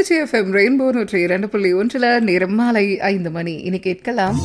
Trichy FM rainbow நூற்றி இரண்டு புள்ளி ஒன்றில் நேரம் மாலை ஐந்து மணி இனி கேட்கலாம்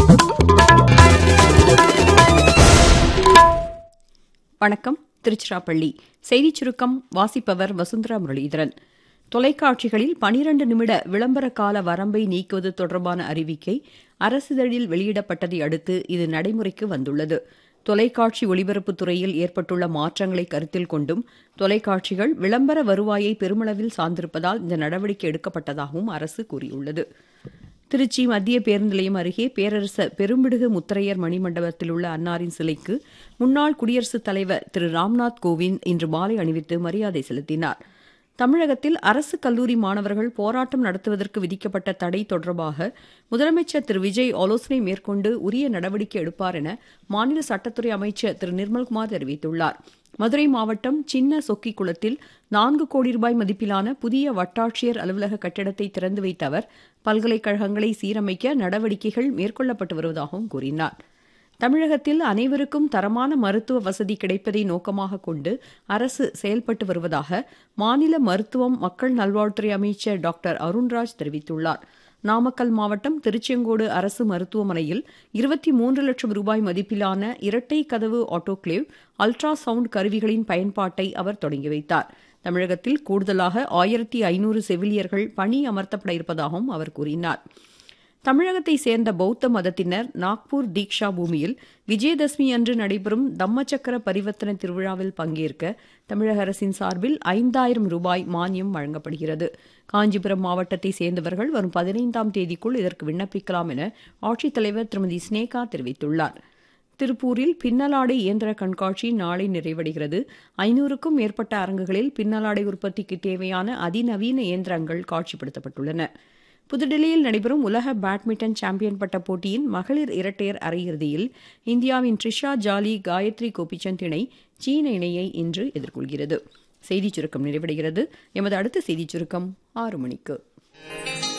வணக்கம் திருச்சிராப்பள்ளி செய்திச் சுருக்கம் வாசிப்பவர் வசுந்தரா முரளிதரன் தொலைக்காட்சிகளில் பனிரண்டு நிமிட விளம்பர கால வரம்பை நீக்குவது தொடர்பான அறிவிக்கை அரசிதழில் வெளியிடப்பட்டதை அடுத்து இது நடைமுறைக்கு வந்துள்ளது தொலைக்காட்சி ஒளிபரப்புத் துறையில் ஏற்பட்டுள்ள மாற்றங்களை கருத்தில் கொண்டும் தொலைக்காட்சிகள் விளம்பர வருவாயை பெருமளவில் சார்ந்திருப்பதால் இந்த நடவடிக்கை எடுக்கப்பட்டதாகவும் அரசு கூறியுள்ளது திருச்சி மத்திய பேருந்து நிலையம் அருகே பேரரசர் பெரும்பிடுகு முத்தரையர் மணிமண்டபத்தில் உள்ள அன்னாரின் சிலைக்கு முன்னாள் குடியரசுத் தலைவர் திரு ராம்நாத் கோவிந்த் இன்று மாலை அணிவித்து மரியாதை செலுத்தினார் தமிழகத்தில் அரசு கல்லூரி மாணவர்கள் போராட்டம் நடத்துவதற்கு விதிக்கப்பட்ட தடை தொடர்பாக முதலமைச்சர் திரு விஜய் ஆலோசனை மேற்கொண்டு உரிய நடவடிக்கை எடுப்பார் என மாநில சட்டத்துறை அமைச்சர் திரு நிர்மல்குமார் தெரிவித்துள்ளார் மதுரை மாவட்டம் சின்ன சொக்கி குளத்தில் நான்கு கோடி ரூபாய் மதிப்பிலான புதிய வட்டாட்சியர் அலுவலக கட்டிடத்தை திறந்து வைத்த அவர் பல்கலைக்கழகங்களை சீரமைக்க நடவடிக்கைகள் மேற்கொள்ளப்பட்டு வருவதாகவும் கூறினார் தமிழகத்தில் அனைவருக்கும் தரமான மருத்துவ வசதி கிடைப்பதை நோக்கமாக கொண்டு அரசு செயல்பட்டு வருவதாக மாநில மருத்துவம் மக்கள் நல்வாழ்வுத்துறை அமைச்சர் டாக்டர் அருண்ராஜ் தெரிவித்துள்ளார் நாமக்கல் மாவட்டம் திருச்செங்கோடு அரசு மருத்துவமனையில் இருபத்தி மூன்று லட்சம் ரூபாய் மதிப்பிலான இரட்டை கதவு ஆட்டோக்ளேவ் அல்ட்ரா சவுண்ட் கருவிகளின் பயன்பாட்டை அவர் தொடங்கி வைத்தார் தமிழகத்தில் கூடுதலாக ஆயிரத்தி ஐநூறு செவிலியர்கள் பணி அமர்த்தப்பட இருப்பதாகவும் அவர் கூறினார் தமிழகத்தை சேர்ந்த பௌத்த மதத்தினர் நாக்பூர் தீக்ஷா பூமியில் விஜயதசமி அன்று நடைபெறும் தம்மச்சக்கர பரிவர்த்தனை திருவிழாவில் பங்கேற்க தமிழக அரசின் சார்பில் ஐந்தாயிரம் ரூபாய் மானியம் வழங்கப்படுகிறது காஞ்சிபுரம் மாவட்டத்தை சேர்ந்தவர்கள் வரும் பதினைந்தாம் தேதிக்குள் இதற்கு விண்ணப்பிக்கலாம் என ஆட்சித்தலைவர் திருமதி ஸ்னேகா தெரிவித்துள்ளார் திருப்பூரில் பின்னலாடை இயந்திர கண்காட்சி நாளை நிறைவடைகிறது ஐநூறுக்கும் மேற்பட்ட அரங்குகளில் பின்னலாடை உற்பத்திக்கு தேவையான அதிநவீன இயந்திரங்கள் காட்சிப்படுத்தப்பட்டுள்ளன புதுடில்லியில் நடைபெறும் உலக பேட்மிண்டன் சாம்பியன் பட்ட போட்டியின் மகளிர் இரட்டையர் அரையிறுதியில் இந்தியாவின் ட்ரிஷா ஜாலி காயத்ரி கோபிச்சந்த் இணை சீன இணையை இன்று எதிர்கொள்கிறது செய்திச் சுருக்கம் நிறைவடைகிறது எமது அடுத்த செய்திச் சுருக்கம் ஆறு மணிக்கு